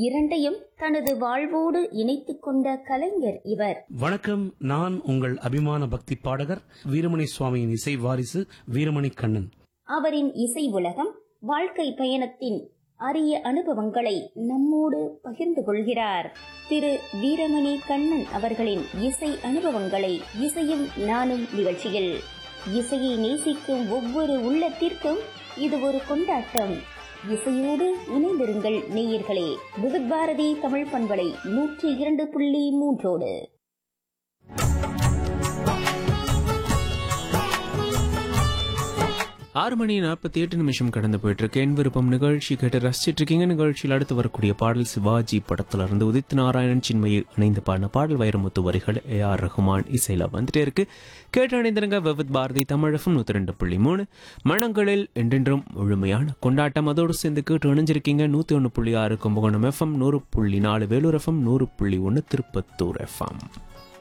இரண்டையும் தனது வாழ்வோடு இணைத்துக் கொண்ட கலைஞர் இவர் வணக்கம் நான் உங்கள் அபிமான பக்தி பாடகர் வீரமணி சுவாமியின் இசை வாரிசு வீரமணி கண்ணன் அவரின் இசை உலகம் வாழ்க்கை பயணத்தின் அரிய அனுபவங்களை நம்மோடு பகிர்ந்து கொள்கிறார் திரு வீரமணி கண்ணன் அவர்களின் இசை அனுபவங்களை இசையும் நானும் நிகழ்ச்சியில் இசையை நேசிக்கும் ஒவ்வொரு உள்ளத்திற்கும் இது ஒரு கொண்டாட்டம் இசையோடு இணைந்திருங்கள் நேயர்களே விவித் பாரதி தமிழ் பண்பலை நூற்றி இரண்டு புள்ளி மூன்றோடு ஆறு மணி நாற்பத்தி எட்டு நிமிஷம் கடந்து போயிட்டு இருக்கு என் விருப்பம் நிகழ்ச்சி கேட்டு ரசிச்சிட்டு இருக்கீங்க நிகழ்ச்சியில் அடுத்து வரக்கூடிய பாடல் சிவாஜி படத்துல இருந்து உதித் நாராயணன் சின்மையை இணைந்து பாடின பாடல் வைரமுத்து வரிகள் ஏ ஆர் ரஹ்மான் இசையில வந்துட்டே இருக்கு கேட்டு அணிந்திருங்க விவித் பாரதி தமிழகம் நூத்தி ரெண்டு புள்ளி மூணு மனங்களில் என்றென்றும் முழுமையான கொண்டாட்டம் அதோடு சேர்ந்து கேட்டு இணைஞ்சிருக்கீங்க நூத்தி ஒன்று புள்ளி ஆறு கும்பகோணம் எஃப்எம் நூறு புள்ளி நாலு வேலூர் எஃப்எம் நூறு புள்ளி ஒன்று திருப்பத்தூர் எஃப்எம்